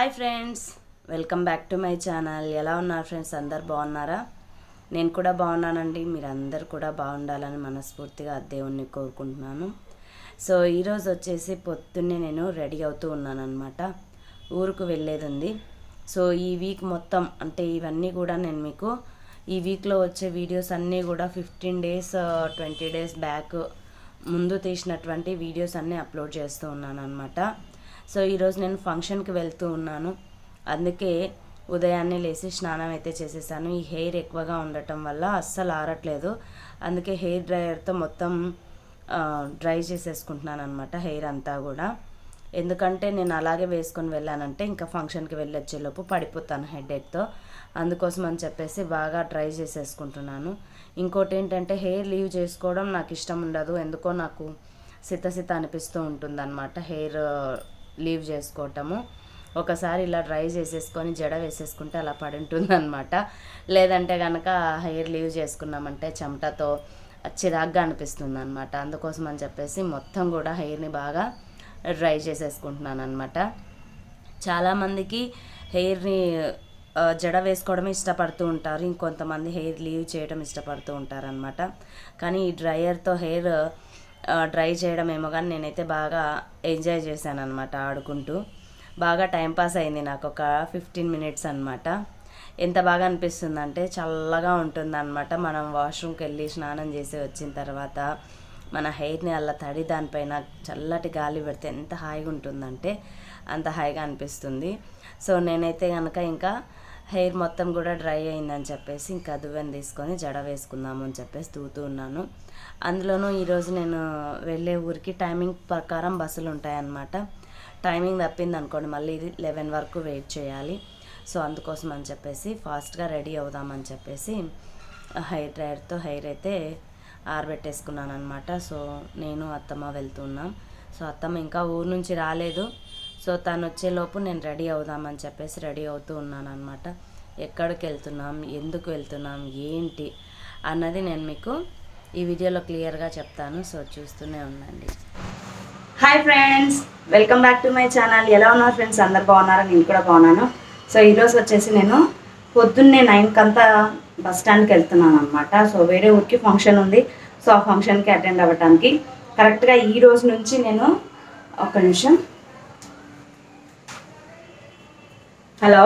hi friends welcome back to my channel ఎలా ఉన్నారు friends అందరు బాగున్నారా నేను కూడా బాగున్నానండి మీరు అందరు కూడా బాగుండాలని మనస్ఫూర్తిగా ఆ దేవుణ్ణి కోరుకుంటున్నాను సో ఈరోజు వచ్చేసి పొద్దున్నే నేను రెడీ అవుతూ ఉన్నాను అనమాట ఊరుకు వెళ్ళేది ఉంది సో ఈ వీక్ మొత్తం అంటే ఇవన్నీ కూడా నేను మీకు ఈ వీక్లో వచ్చే వీడియోస్ అన్నీ కూడా fifteen days twenty days back ముందు తీసినటువంటి వీడియోస్ అన్నీ అప్లోడ్ చేస్తూ ఉన్నాను అనమాట సో ఈరోజు నేను ఫంక్షన్కి వెళ్తూ ఉన్నాను అందుకే ఉదయాన్నే లేచి స్నానం అయితే చేసేసాను ఈ హెయిర్ ఎక్కువగా ఉండటం వల్ల అస్సలు ఆరట్లేదు అందుకే హెయిర్ డ్రైయర్తో మొత్తం ఆ, డ్రై చేసేసుకుంటున్నాను అనమాట హెయిర్ అంతా కూడా ఎందుకంటే నేను అలాగే వేసుకొని వెళ్ళానంటే ఇంకా ఫంక్షన్కి వెళ్ళి వచ్చేలోపు పడిపోతాను హెడేక్తో అందుకోసం అని చెప్పేసి బాగా డ్రై చేసేసుకుంటున్నాను ఇంకోటి ఏంటంటే హెయిర్ లీవ్ చేసుకోవడం నాకు ఇష్టం ఉండదు ఎందుకో నాకు సిత సిత అనిపిస్తూ ఉంటుంది అనమాట హెయిర్ లీవ్ చేసుకోవటము ఒకసారి ఇలా డ్రై చేసేసుకొని జడ వేసేసుకుంటే అలా పడి ఉంటుంది అనమాట లేదంటే కనుక హెయిర్ లీవ్ చేసుకున్నామంటే చెమటతో చిరాగ్గా అనిపిస్తుంది అనమాట అందుకోసం అని చెప్పేసి మొత్తం కూడా హెయిర్ని బాగా డ్రై చేసేసుకుంటున్నాను అనమాట చాలామందికి హెయిర్ని ఆ, జడ వేసుకోవడం ఇష్టపడుతూ ఉంటారు ఇంకొంతమంది హెయిర్ లీవ్ చేయడం ఇష్టపడుతూ ఉంటారు అనమాట కానీ ఈ డ్రైయర్తో హెయిర్ డ్రై చేయడం ఏమో కానీ నేనైతే బాగా ఎంజాయ్ చేశాను అనమాట ఆడుకుంటూ బాగా టైంపాస్ అయింది నాకు ఒక ఫిఫ్టీన్ మినిట్స్ అనమాట ఎంత బాగా అనిపిస్తుంది అంటే చల్లగా ఉంటుంది అనమాట మనం వాష్రూమ్కి వెళ్ళి స్నానం చేసి వచ్చిన తర్వాత మన హెయిర్ని అలా తడి దానిపైన చల్లటి గాలి పెడితే ఎంత హాయిగా ఉంటుందంటే అంత హాయిగా అనిపిస్తుంది సో నేనైతే కనుక ఇంకా హెయిర్ మొత్తం కూడా డ్రై అయిందని చెప్పేసి ఇంకా దువ్వెన తీసుకొని జడ వేసుకుందాము అని చెప్పేసి తూతూ ఉన్నాను అందులోనూ ఈరోజు నేను వెళ్ళే ఊరికి టైమింగ్ ప్రకారం బస్సులు ఉంటాయన్నమాట టైమింగ్ తప్పింది అనుకోండి మళ్ళీ ఇది లెవెన్ వరకు వెయిట్ చేయాలి సో అందుకోసం అని చెప్పేసి ఫాస్ట్గా రెడీ అవుదామని చెప్పేసి హెయిర్ డ్రైయర్తో హెయిర్ అయితే ఆరబెట్టేసుకున్నాను అనమాట సో నేను అత్తమ్మ వెళ్తున్నాం సో అత్తమ్మ ఇంకా ఊరు నుంచి రాలేదు సో తను వచ్చేలోపు నేను రెడీ అవుదామని చెప్పేసి రెడీ అవుతూ ఉన్నాను అనమాట ఎక్కడికి వెళ్తున్నాం ఎందుకు వెళ్తున్నాం ఏంటి అన్నది నేను మీకు ఈ వీడియోలో క్లియర్గా చెప్తాను సో చూస్తూనే ఉండండి hi friends welcome back to my channel ఎలా ఉన్నారు ఫ్రెండ్స్ అందరు బాగున్నారా నేను కూడా బాగున్నాను సో ఈరోజు వచ్చేసి నేను పొద్దున్నే నైన్కి అంతా బస్ స్టాండ్కి వెళ్తున్నాను అనమాట సో వేరే ఊరికి ఫంక్షన్ ఉంది సో ఆ ఫంక్షన్కి అటెండ్ అవ్వడానికి కరెక్ట్గా ఈ రోజు నుంచి నేను ఒక నిమిషం హలో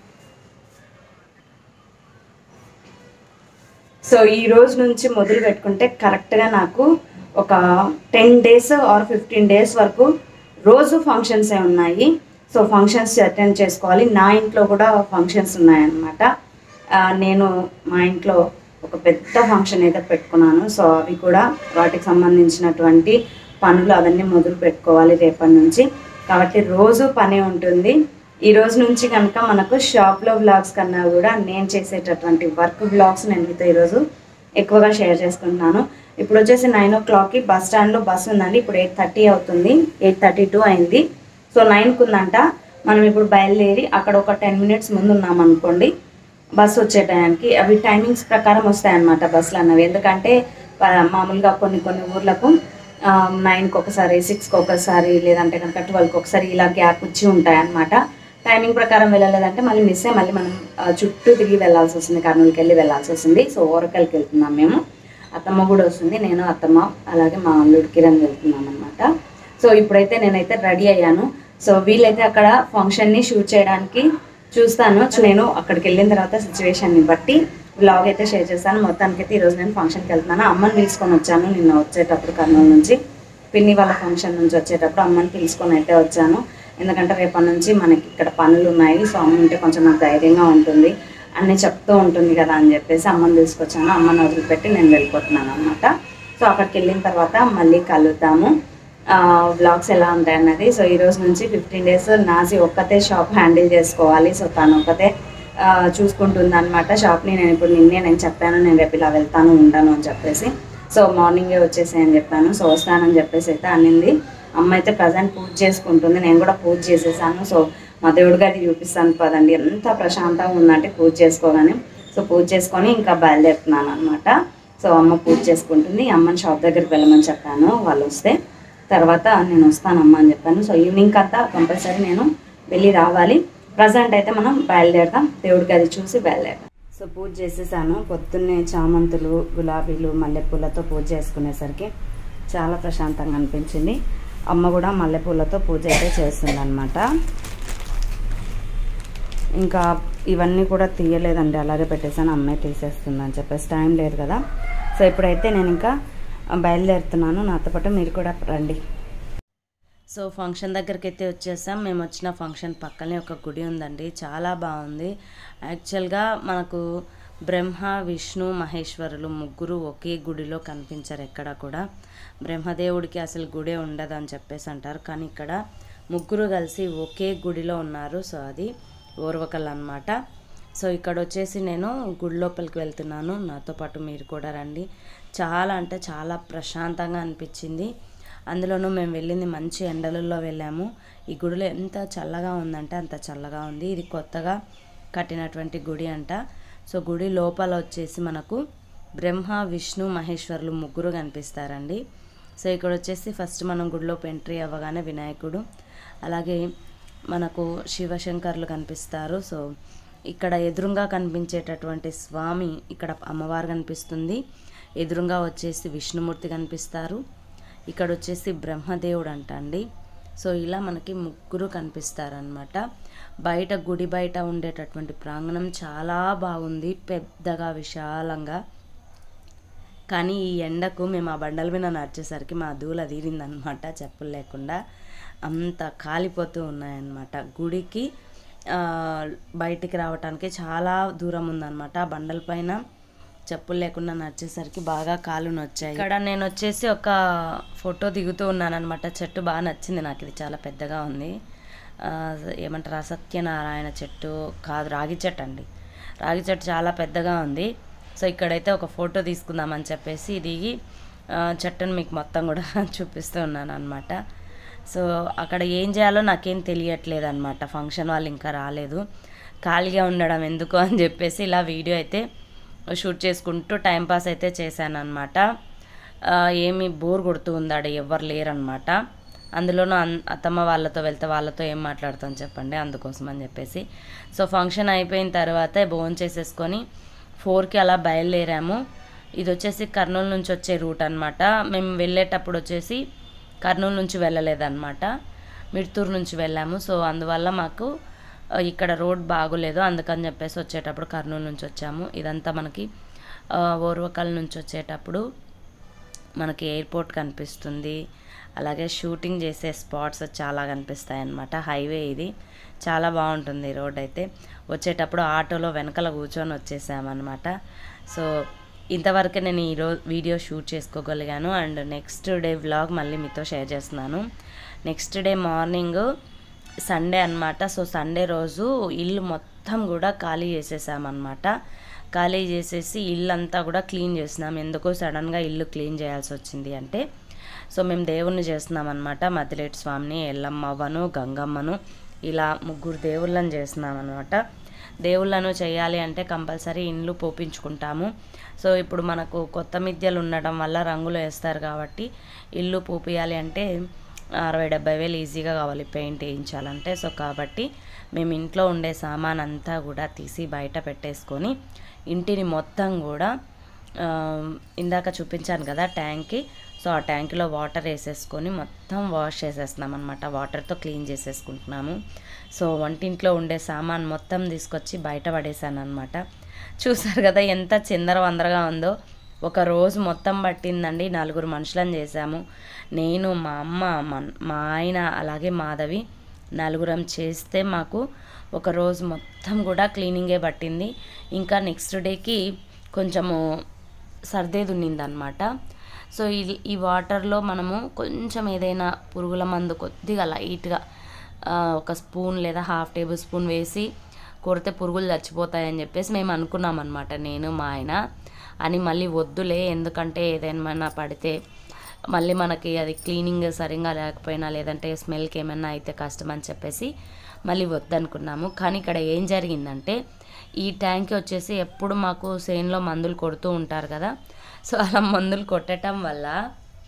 సో ఈ రోజు నుంచి మొదలు పెట్టుకుంటే కరెక్ట్గా నాకు ఒక ten days or fifteen days వరకు రోజు ఫంక్షన్సే ఉన్నాయి సో ఫంక్షన్స్ అటెండ్ చేసుకోవాలి నా ఇంట్లో కూడా ఫంక్షన్స్ ఉన్నాయన్నమాట ఆ, నేను మా ఇంట్లో ఒక పెద్ద ఫంక్షన్ అయితే పెట్టుకున్నాను సో అవి కూడా వాటికి సంబంధించినటువంటి పనులు అవన్నీ మొదలు పెట్టుకోవాలి రేపటి నుంచి కాబట్టి రోజు పని ఉంటుంది ఈ రోజు నుంచి కనుక మనకు షాప్లో వ్లాగ్స్ కన్నా కూడా నేను చేసేటటువంటి వర్క్ వ్లాగ్స్ నేను మీతో ఈరోజు ఎక్కువగా షేర్ చేసుకుంటున్నాను ఇప్పుడు వచ్చేసి నైన్ ఓ క్లాక్కి బస్ స్టాండ్లో బస్ ఉందండి ఇప్పుడు ఎయిట్ థర్టీ అవుతుంది ఎయిట్ థర్టీ టూ అయింది సో నైన్కి ఉందంట మనం ఇప్పుడు బయలుదేరి అక్కడ ఒక టెన్ మినిట్స్ ముందు ఉన్నాం అనుకోండి బస్సు వచ్చే టయానికి అవి టైమింగ్స్ ప్రకారం వస్తాయన్నమాట బస్సులు అన్నవి ఎందుకంటే ప- మామూలుగా కొన్ని కొన్ని ఊర్లకు నైన్కి ఒకసారి సిక్స్కి ఒకసారి లేదంటే కనుక ట్వెల్వ్కి ఒకసారి ఇలా గ్యాప్ వచ్చి ఉంటాయన్నమాట టైమింగ్ ప్రకారం వెళ్ళలేదంటే మళ్ళీ మిస్ అయ్యి మళ్ళీ మనం ఆ, చుట్టూ తిరిగి వెళ్ళాల్సి వస్తుంది కర్నూలుకి వెళ్ళి వెళ్ళాల్సి వస్తుంది సో ఓరకల్కి వెళ్తున్నాం మేము అత్తమ్మ కూడా వస్తుంది నేను అత్తమ్మ అలాగే మా అల్లుడు కిరణ్ వెళ్తున్నాం అనమాట సో ఇప్పుడైతే నేనైతే రెడీ అయ్యాను సో వీళ్ళైతే అక్కడ ఫంక్షన్ని షూట్ చేయడానికి చూస్తాను సో నేను అక్కడికి వెళ్ళిన తర్వాత సిచ్యువేషన్ని బట్టి బ్లాగ్ అయితే షేర్ చేస్తాను మొత్తానికి అయితే ఈరోజు నేను ఫంక్షన్కి వెళ్తున్నాను అమ్మని పిలుచుకొని వచ్చాను నిన్న వచ్చేటప్పుడు కర్నూలు నుంచి పిన్ని వాళ్ళ ఫంక్షన్ నుంచి వచ్చేటప్పుడు అమ్మని పిలుచుకొని అయితే వచ్చాను ఎందుకంటే రేపటి నుంచి మనకి ఇక్కడ పనులు ఉన్నాయి సో అమ్మ ఉంటే కొంచెం నాకు ధైర్యంగా ఉంటుంది అన్నీ చెప్తూ ఉంటుంది కదా అని చెప్పేసి అమ్మని తీసుకొచ్చాను అమ్మని వదిలిపెట్టి నేను వెళ్ళిపోతున్నాను అనమాట సో అక్కడికి వెళ్ళిన తర్వాత మళ్ళీ కలుద్దాము వ్లాగ్స్ ఎలా ఉంటాయి అన్నది సో ఈ రోజు నుంచి ఫిఫ్టీన్ డేస్ నాసి ఒక్కతే షాప్ హ్యాండిల్ చేసుకోవాలి సో తను ఒక్కతే ఆ, చూసుకుంటుంది అనమాట షాప్ని నేను ఇప్పుడు నిన్నే నేను చెప్పాను నేను రేపు ఇలా వెళ్తాను ఉంటాను అని చెప్పేసి సో మార్నింగే వచ్చేసి అని చెప్పాను సో వస్తానని చెప్పేసి అయితే అనింది అమ్మ అయితే ప్రజెంట్ పూజ చేసుకుంటుంది నేను కూడా పూజ చేసేసాను సో మా దేవుడి గది చూపిస్తాను పదండి ఎంత ప్రశాంతంగా ఉందంటే పూజ చేసుకోగానే సో పూజ చేసుకొని ఇంకా బయలుదేరుతున్నాను అనమాట సో అమ్మ పూజ చేసుకుంటుంది అమ్మని షాప్ దగ్గరికి వెళ్ళమని చెప్పాను వాళ్ళు వస్తే తర్వాత నేను వస్తానమ్మా అని చెప్పాను సో ఈవినింగ్ అంతా కంపల్సరీ నేను వెళ్ళి రావాలి ప్రజెంట్ అయితే మనం బయలుదేరదాం దేవుడికి అది చూసి బయలుదేరదాం సో పూజ చేసేసాను పొద్దున్నే చామంతులు గులాబీలు మల్లెపూలతో పూజ చేసుకునేసరికి చాలా ప్రశాంతంగా అనిపించింది అమ్మ కూడా మల్లెపూలతో పూజ అయితే చేస్తుందన్నమాట ఇంకా ఇవన్నీ కూడా తీయలేదండి అలాగే పెట్టేసాను అమ్మాయి తీసేస్తుందని చెప్పేసి టైం లేదు కదా సో ఇప్పుడైతే నేను ఇంకా బయలుదేరుతున్నాను నాతో పాటు మీరు కూడా రండి సో ఫంక్షన్ దగ్గరికి అయితే వచ్చేసాం మేము వచ్చిన ఫంక్షన్ పక్కనే ఒక గుడి ఉందండి చాలా బాగుంది యాక్చువల్గా మనకు బ్రహ్మ విష్ణు మహేశ్వరులు ముగ్గురు ఒకే గుడిలో కనిపించరు ఎక్కడ కూడా బ్రహ్మదేవుడికి అసలు గుడే ఉండదు అని చెప్పేసి అంటారు కానీ ఇక్కడ ముగ్గురు కలిసి ఒకే గుడిలో ఉన్నారు సో అది ఓర్వకల్ అన్నమాట సో ఇక్కడ వచ్చేసి నేను గుడి లోపలికి వెళ్తున్నాను నాతో పాటు మీరు కూడా రండి చాలా అంటే చాలా ప్రశాంతంగా అనిపించింది అందులోనూ మేము వెళ్ళింది మంచి ఎండలలో వెళ్ళాము ఈ గుడిలో ఎంత చల్లగా ఉందంటే అంత చల్లగా ఉంది ఇది కొత్తగా కట్టినటువంటి గుడి అంట సో గుడి లోపల వచ్చేసి మనకు బ్రహ్మ విష్ణు మహేశ్వరులు ముగ్గురు కనిపిస్తారండి సో ఇక్కడ వచ్చేసి ఫస్ట్ మనం గుడిలోకి ఎంట్రీ అవ్వగానే వినాయకుడు అలాగే మనకు శివశంకర్లు కనిపిస్తారు సో ఇక్కడ ఎదురుగా కనిపించేటటువంటి స్వామి ఇక్కడ అమ్మవారు కనిపిస్తుంది ఎదురుగా వచ్చేసి విష్ణుమూర్తి కనిపిస్తారు ఇక్కడ వచ్చేసి బ్రహ్మదేవుడు అంట అండి సో ఇలా మనకి ముగ్గురు కనిపిస్తారనమాట బయట గుడి బయట ఉండేటటువంటి ప్రాంగణం చాలా బాగుంది పెద్దగా విశాలంగా కానీ ఈ ఎండకు మేము ఆ బండల మీద నడిచేసరికి మా దూల తీరిందనమాట చెప్పులు లేకుండా అంత కాలిపోతూ ఉన్నాయన్నమాట గుడికి ఆ, బయటికి రావటానికి చాలా దూరం ఉందన్నమాట ఆ బండల పైన చెప్పులు లేకుండా నడిచేసరికి బాగా కాళ్ళు నొచ్చాయి ఇక్కడ నేను వచ్చేసి ఒక ఫోటో దిగుతూ ఉన్నాను అనమాట చెట్టు బాగా నచ్చింది నాకు ఇది చాలా పెద్దగా ఉంది ఆ, ఏమంటారు సత్యనారాయణ చెట్టు కాదు రాగి చెట్టు అండి రాగి చెట్టు చాలా పెద్దగా ఉంది సో ఇక్కడైతే ఒక ఫోటో తీసుకుందామని చెప్పేసి దిగి ఆ, చెట్టును మీకు మొత్తం కూడా చూపిస్తూ ఉన్నాను అనమాట సో అక్కడ ఏం చేయాలో నాకేం తెలియట్లేదు అనమాట ఫంక్షన్ వాళ్ళు ఇంకా రాలేదు ఖాళీగా ఉండడం ఎందుకు అని చెప్పేసి ఇలా వీడియో అయితే షూట్ చేసుకుంటూ టైంపాస్ అయితే చేశాను అనమాట ఏమి బోర్ కొడుతూ ఉందాడు ఎవరు లేరనమాట అందులోనూ అన్ అత్తమ్మ వాళ్ళతో వెళ్తే వాళ్ళతో ఏం మాట్లాడతాం చెప్పండి అందుకోసం అని చెప్పేసి సో ఫంక్షన్ అయిపోయిన తర్వాత భోజనం చేసేసుకొని ఫోర్కి అలా బయలుదేరాము ఇది వచ్చేసి కర్నూలు నుంచి వచ్చే రూట్ అనమాట మేము వెళ్ళేటప్పుడు వచ్చేసి కర్నూలు నుంచి వెళ్ళలేదన్నమాట మిడ్తూరు నుంచి వెళ్ళాము సో అందువల్ల మాకు ఆ, ఇక్కడ రోడ్ బాగోలేదు అందుకని చెప్పేసి వచ్చేటప్పుడు కర్నూలు నుంచి వచ్చాము ఇదంతా మనకి ఆ, ఓర్వకల్ నుంచి వచ్చేటప్పుడు మనకి ఎయిర్పోర్ట్ కనిపిస్తుంది అలాగే షూటింగ్ చేసే స్పాట్స్ చాలా కనిపిస్తాయి అన్నమాట హైవే ఇది చాలా బాగుంటుంది ఈ రోడ్ అయితే వచ్చేటప్పుడు ఆటోలో వెనకాల కూర్చొని వచ్చేసామన్నమాట సో ఇంతవరకే నేను ఈరోజు వీడియో షూట్ చేసుకోగలిగాను అండ్ నెక్స్ట్ డే వ్లాగ్ మళ్ళీ మీతో షేర్ చేస్తున్నాను నెక్స్ట్ డే మార్నింగ్ సండే అన్నమాట సో సండే రోజు ఇల్లు మొత్తం కూడా ఖాళీ చేసేసామన్నమాట ఖాళీ చేసేసి ఇల్లు అంతా కూడా క్లీన్ చేసినాం ఎందుకో సడన్గా ఇల్లు క్లీన్ చేయాల్సి వచ్చింది అంటే సో మేము దేవుణ్ణి చేస్తున్నాం అనమాట మతిలేటి స్వామిని ఎల్లమ్మవ్వను గంగమ్మను ఇలా ముగ్గురు దేవుళ్ళని చేస్తున్నాం అనమాట దేవుళ్ళను చేయాలి అంటే కంపల్సరీ ఇండ్లు పోపించుకుంటాము సో ఇప్పుడు మనకు కొత్త మిద్యలు ఉండడం వల్ల రంగులు వేస్తారు కాబట్టి ఇల్లు పోపియాలి అంటే అరవై డెబ్బై వేలు ఈజీగా కావాలి పెయింట్ వేయించాలంటే సో కాబట్టి మేము ఇంట్లో ఉండే సామాన్ అంతా కూడా తీసి బయట పెట్టేసుకొని ఇంటిని మొత్తం కూడా ఆ, ఇందాక చూపించాను కదా ట్యాంక్కి సో ఆ ట్యాంక్లో వాటర్ వేసేసుకొని మొత్తం వాష్ చేసేస్తున్నాం అనమాట వాటర్తో క్లీన్ చేసేసుకుంటున్నాము సో వంటింట్లో ఉండే సామాన్ మొత్తం తీసుకొచ్చి బయట పడేసాను అనమాట చూసారు కదా ఎంత చిందర వందరగా ఉందో ఒక రోజు మొత్తం పట్టిందండి నలుగురు మనుషులను చేశాము నేను మా అమ్మ మా- మా ఆయన అలాగే మాధవి నలుగురం చేస్తే మాకు ఒక రోజు మొత్తం కూడా క్లీనింగే పట్టింది ఇంకా నెక్స్ట్ డేకి కొంచెము సర్దేది ఉన్నిందనమాట సో ఇది ఈ వాటర్లో మనము కొంచెం ఏదైనా పురుగుల మందు కొద్దిగా లైట్గా ఆ, ఒక స్పూన్ లేదా హాఫ్ టేబుల్ స్పూన్ వేసి కొడితే పురుగులు చచ్చిపోతాయని చెప్పేసి మేము అనుకున్నాం అనమాట నేను మా ఆయన అని మళ్ళీ వద్దులే ఎందుకంటే ఏదైనా పడితే మళ్ళీ మనకి అది క్లీనింగ్ సరిగా లేకపోయినా లేదంటే స్మెల్కి ఏమైనా అయితే కష్టం అని చెప్పేసి మళ్ళీ వద్దనుకున్నాము కానీ ఇక్కడ ఏం జరిగిందంటే ఈ ట్యాంక్ వచ్చేసి ఎప్పుడు మాకు సేన్లో మందులు కొడుతూ ఉంటారు కదా సో అలా మందులు కొట్టడం వల్ల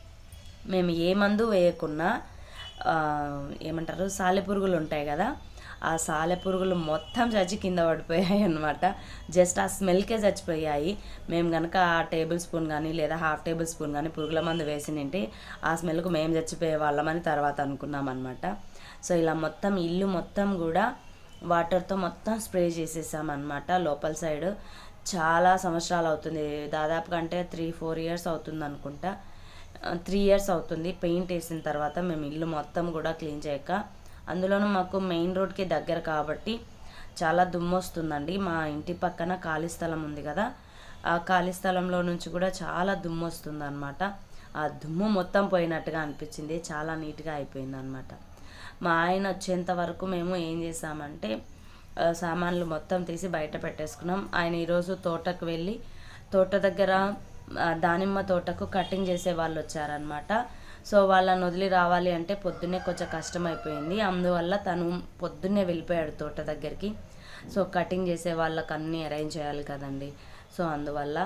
మేము ఏ మందు వేయకున్నా ఆ, ఏమంటారు సాలెపురుగులు ఉంటాయి కదా ఆ సాలె పురుగులు మొత్తం చచ్చి కింద పడిపోయాయి అనమాట జస్ట్ ఆ స్మెల్కే చచ్చిపోయాయి మేము కనుక ఆ టేబుల్ స్పూన్ కానీ లేదా హాఫ్ టేబుల్ స్పూన్ కానీ పురుగుల మందు వేసినింటి ఆ స్మెల్కు మేము చచ్చిపోయే వాళ్ళమని తర్వాత అనుకున్నాం అనమాట సో ఇలా మొత్తం ఇల్లు మొత్తం కూడా వాటర్తో మొత్తం స్ప్రే చేసేసామన్నమాట లోపల సైడ్ చాలా సంవత్సరాలు అవుతుంది దాదాపుగా అంటే త్రీ ఫోర్ ఇయర్స్ అవుతుంది అనుకుంటా త్రీ ఇయర్స్ అవుతుంది పెయింట్ వేసిన తర్వాత మేము ఇల్లు మొత్తం కూడా క్లీన్ చేయక అందులోనూ మాకు మెయిన్ రోడ్కి దగ్గర కాబట్టి చాలా దుమ్ము వస్తుందండి మా ఇంటి పక్కన ఖాళీ స్థలం ఉంది కదా ఆ ఖాళీ స్థలంలో నుంచి కూడా చాలా దుమ్ము వస్తుంది అనమాట ఆ దుమ్ము మొత్తం పోయినట్టుగా అనిపించింది చాలా నీట్గా అయిపోయింది అనమాట మా ఆయన వచ్చేంత వరకు మేము ఏం చేసామంటే ఆ, సామాన్లు మొత్తం తీసి బయట పెట్టేసుకున్నాం ఆయన ఈరోజు తోటకు వెళ్ళి తోట దగ్గర ఆ, దానిమ్మ తోటకు కటింగ్ చేసే వాళ్ళు వచ్చారనమాట సో వాళ్ళని వదిలి రావాలి అంటే పొద్దున్నే కొంచెం కష్టం అయిపోయింది అందువల్ల తను పొద్దున్నే వెళ్ళిపోయాడు తోట దగ్గరికి సో కటింగ్ చేసే వాళ్ళకి అన్నీ అరేంజ్ చేయాలి కదండి సో అందువల్ల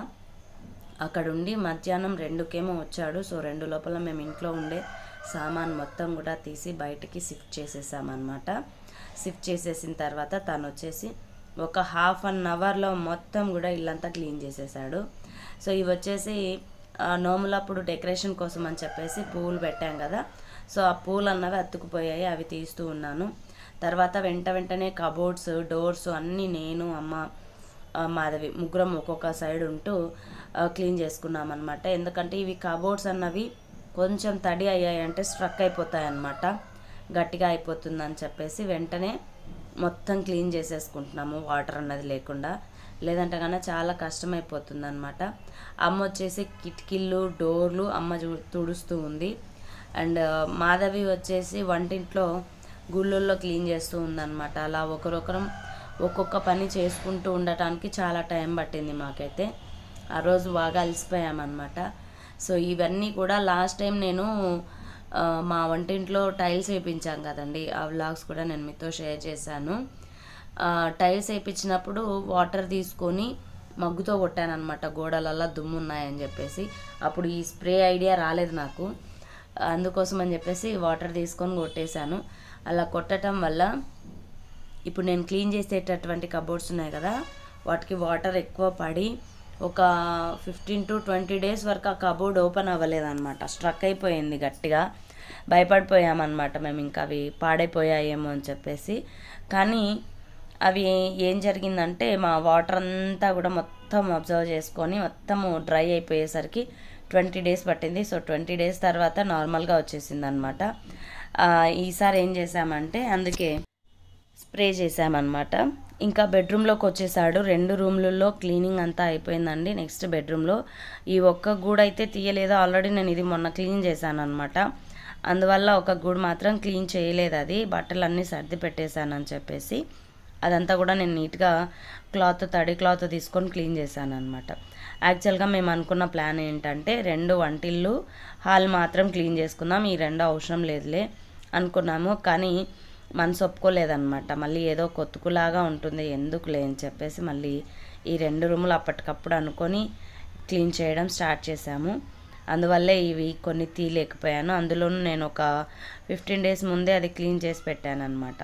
అక్కడ ఉండి మధ్యాహ్నం రెండుకేమో వచ్చాడు సో రెండు లోపల మేము ఇంట్లో ఉండే సామాన్ మొత్తం కూడా తీసి బయటికి షిఫ్ట్ చేసేసామన్నమాట షిఫ్ట్ చేసేసిన తర్వాత తను వచ్చేసి ఒక హాఫ్ అన్ అవర్లో మొత్తం కూడా ఇల్లంతా క్లీన్ చేసేసాడు సో ఇవి వచ్చేసి ఆ, నోములప్పుడు డెకరేషన్ కోసం అని చెప్పేసి పువ్వులు పెట్టాం కదా సో ఆ పూలు అన్నవి అతుకుపోయాయి అవి తీస్తూ ఉన్నాను తర్వాత వెంట వెంటనే కబోర్డ్స్ డోర్స్ అన్నీ నేను అమ్మ ఆ, మాధవి ముగ్గురం ఒక్కొక్క సైడ్ ఉంటూ ఆ, క్లీన్ చేసుకున్నాం అనమాట ఎందుకంటే ఇవి కబోర్డ్స్ అన్నవి కొంచెం తడి అయ్యాయంటే స్ట్రక్ అయిపోతాయి అన్నమాట గట్టిగా అయిపోతుందని చెప్పేసి వెంటనే మొత్తం క్లీన్ చేసేసుకుంటున్నాము వాటర్ అన్నది లేకుండా లేదంటే కన్నా చాలా కష్టమైపోతుంది అనమాట అమ్మ వచ్చేసి కిటికీలు డోర్లు అమ్మ చూ తుడుస్తూ ఉంది అండ్ మాధవి వచ్చేసి వంటింట్లో గుళ్ళల్లో క్లీన్ చేస్తూ ఉందన్నమాట అలా ఒకరొకరం ఒక్కొక్క పని చేసుకుంటూ ఉండటానికి చాలా టైం పట్టింది మాకైతే ఆ రోజు బాగా అలసిపోయామన్నమాట సో ఇవన్నీ కూడా లాస్ట్ టైం నేను ఆ, మా వంటింట్లో టైల్స్ వేయించాం కదండి ఆ వ్లాగ్స్ కూడా నేను మీతో షేర్ చేశాను ఆ, టైల్స్ వేయించినప్పుడు వాటర్ తీసుకొని మగ్గుతో కొట్టాను అనమాట గోడలల్లో దుమ్ము ఉన్నాయని చెప్పేసి అప్పుడు ఈ స్ప్రే ఐడియా రాలేదు నాకు అందుకోసం అని చెప్పేసి వాటర్ తీసుకొని కొట్టేశాను అలా కొట్టడం వల్ల ఇప్పుడు నేను క్లీన్ చేసేటటువంటి కబోర్డ్స్ ఉన్నాయి కదా వాటికి వాటర్ ఎక్కువ పడి ఒక ఫిఫ్టీన్ టు ట్వంటీ డేస్ వరకు ఆ కబోర్డ్ ఓపెన్ అవ్వలేదన్నమాట స్ట్రక్ అయిపోయింది గట్టిగా భయపడిపోయామన్నమాట మేము ఇంకా అవి పాడైపోయాయేమో అని చెప్పేసి కానీ అవి ఏం జరిగిందంటే మా వాటర్ అంతా కూడా మొత్తం అబ్జర్వ్ చేసుకొని మొత్తము డ్రై అయిపోయేసరికి ట్వంటీ డేస్ పట్టింది సో ట్వంటీ డేస్ తర్వాత నార్మల్గా వచ్చేసింది అనమాట ఈసారి ఏం చేసామంటే అందుకే స్ప్రే చేసామన్నమాట ఇంకా బెడ్రూమ్లోకి వచ్చేసాడు రెండు రూమ్లలో క్లీనింగ్ అంతా అయిపోయిందండి నెక్స్ట్ బెడ్రూమ్లో ఈ ఒక్క గూడు అయితే తీయలేదు ఆల్రెడీ నేను ఇది మొన్న క్లీన్ చేశాను అనమాట అందువల్ల ఒక గూడు మాత్రం క్లీన్ చేయలేదు అది బట్టలు అన్నీ సర్ది పెట్టేశాను అని చెప్పేసి అదంతా కూడా నేను నీట్గా క్లాత్ తడి క్లాత్ తీసుకొని క్లీన్ చేశాను అనమాట యాక్చువల్గా మేము అనుకున్న ప్లాన్ ఏంటంటే రెండు వంటిల్లు హాల్ మాత్రం క్లీన్ చేసుకుందాం ఈ రెండు అవసరం లేదులే అనుకున్నాము కానీ మనసు ఒప్పుకోలేదన్నమాట మళ్ళీ ఏదో కొత్తుకులాగా ఉంటుంది ఎందుకులే అని చెప్పేసి మళ్ళీ ఈ రెండు రూములు అప్పటికప్పుడు అనుకొని క్లీన్ చేయడం స్టార్ట్ చేశాము అందువల్లే ఇవి కొన్ని తీయలేకపోయాను అందులోనూ నేను ఒక ఫిఫ్టీన్ డేస్ ముందే అది క్లీన్ చేసి పెట్టాను అనమాట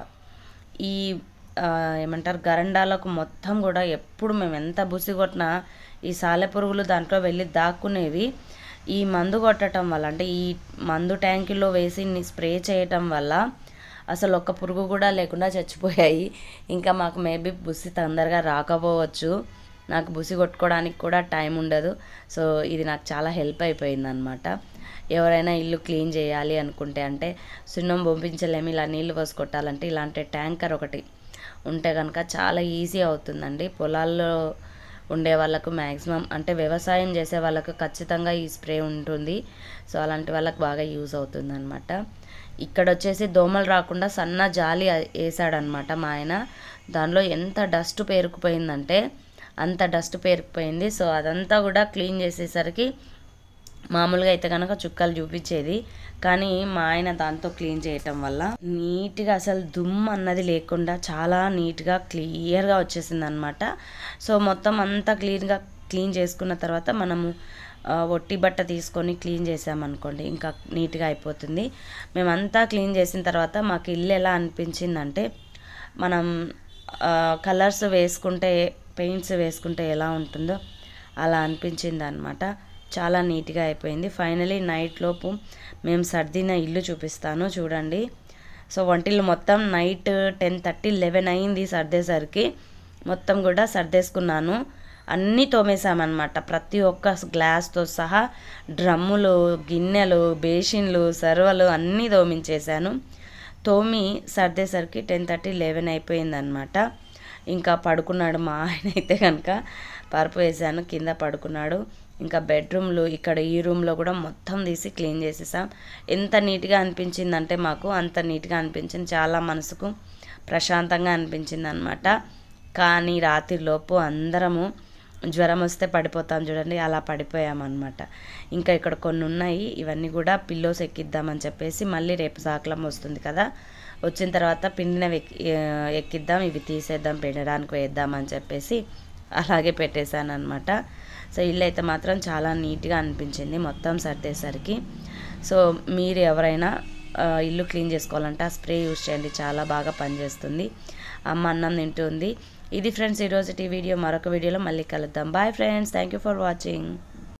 ఈ ఆ, ఏమంటారు గరండాలకు మొత్తం కూడా ఎప్పుడు మేము ఎంత బుసి కొట్టినా ఈ సాలెపురుగులు దాంట్లో వెళ్ళి దాక్కునేవి ఈ మందు కొట్టడం వల్ల అంటే ఈ మందు ట్యాంకులో వేసి ని- స్ప్రే చేయటం వల్ల అసలు ఒక్క పురుగు కూడా లేకుండా చచ్చిపోయాయి ఇంకా మాకు మేబీ బుసి తొందరగా రాకపోవచ్చు నాకు బుసి కొట్టుకోవడానికి కూడా టైం ఉండదు సో ఇది నాకు చాలా హెల్ప్ అయిపోయింది అనమాట ఎవరైనా ఇల్లు క్లీన్ చేయాలి అనుకుంటే అంటే సున్నం పంపించలేము ఇలా నీళ్ళు పోసి కొట్టాలంటే ఇలాంటి ట్యాంకర్ ఒకటి ఉంటే కనుక చాలా ఈజీ అవుతుందండి పొలాల్లో ఉండే వాళ్ళకు మ్యాక్సిమం అంటే వ్యవసాయం చేసే వాళ్ళకు ఖచ్చితంగా ఈ స్ప్రే ఉంటుంది సో అలాంటి వాళ్ళకి బాగా యూజ్ అవుతుంది అనమాట ఇక్కడ వచ్చేసి దోమలు రాకుండా సన్న జాలి వేసాడనమాట మా ఆయన దానిలో ఎంత డస్ట్ పేరుకుపోయిందంటే అంత డస్ట్ పేరుకుపోయింది సో అదంతా కూడా క్లీన్ చేసేసరికి మామూలుగా అయితే కనుక చుక్కలు చూపించేది కానీ మా ఆయన దాంతో క్లీన్ చేయటం వల్ల నీట్గా అసలు దుమ్ము అన్నది లేకుండా చాలా నీట్గా క్లియర్గా వచ్చేసింది అనమాట సో మొత్తం అంతా క్లీన్గా క్లీన్ చేసుకున్న తర్వాత మనము ఆ, ఒట్టి బట్ట తీసుకొని క్లీన్ చేసామనుకోండి ఇంకా నీట్గా అయిపోతుంది మేమంతా క్లీన్ చేసిన తర్వాత మాకు ఇల్లు ఎలా అనిపించిందంటే మనం కలర్స్ వేసుకుంటే పెయింట్స్ వేసుకుంటే ఎలా ఉంటుందో అలా అనిపించింది అనమాట చాలా నీట్గా అయిపోయింది ఫైనలీ నైట్ లోపు మేము సర్దిన ఇల్లు చూపిస్తాను చూడండి సో వంటిల్లు మొత్తం నైట్ టెన్ థర్టీ లెవెన్ అయింది సర్దేసరికి మొత్తం కూడా సర్దేసుకున్నాను అన్నీ తోమేసామన్నమాట ప్రతి ఒక్క గ్లాస్తో సహా డ్రమ్ములు గిన్నెలు బేషిన్లు సర్వలు అన్నీ తోమించేశాను తోమి సర్దేసరికి టెన్ థర్టీ లెవెన్ అయిపోయిందనమాట ఇంకా పడుకున్నాడు మా ఆయన అయితే కనుక పరుపు వేసాను కింద పడుకున్నాడు ఇంకా బెడ్రూమ్లు ఇక్కడ ఈ రూమ్లో కూడా మొత్తం తీసి క్లీన్ చేసేసాం ఎంత నీట్గా అనిపించిందంటే మాకు అంత నీట్గా అనిపించింది చాలా మనసుకు ప్రశాంతంగా అనిపించింది అనమాట కానీ రాత్రిలోపు అందరము జ్వరం వస్తే పడిపోతాం చూడండి అలా పడిపోయామన్నమాట ఇంకా ఇక్కడ కొన్ని ఉన్నాయి ఇవన్నీ కూడా పిల్లోస్ ఎక్కిద్దామని చెప్పేసి మళ్ళీ రేపు సాకలం వస్తుంది కదా వచ్చిన తర్వాత పిండినవి ఎక్కిద్దాం ఇవి తీసేద్దాం పిండడానికి వేద్దామని చెప్పేసి అలాగే పెట్టేశాను అనమాట సో ఇల్లు అయితే మాత్రం చాలా నీట్గా అనిపించింది మొత్తం సర్దేసరికి సో మీరు ఎవరైనా ఇల్లు క్లీన్ చేసుకోవాలంటే ఆ స్ప్రే యూస్ చేయండి చాలా బాగా పనిచేస్తుంది అమ్మ అన్నం తింటుంది ఇది ఫ్రెండ్స్ ఈరోజు ఈ వీడియో మరొక వీడియోలో మళ్ళీ కలుద్దాం bye friends thank you for watching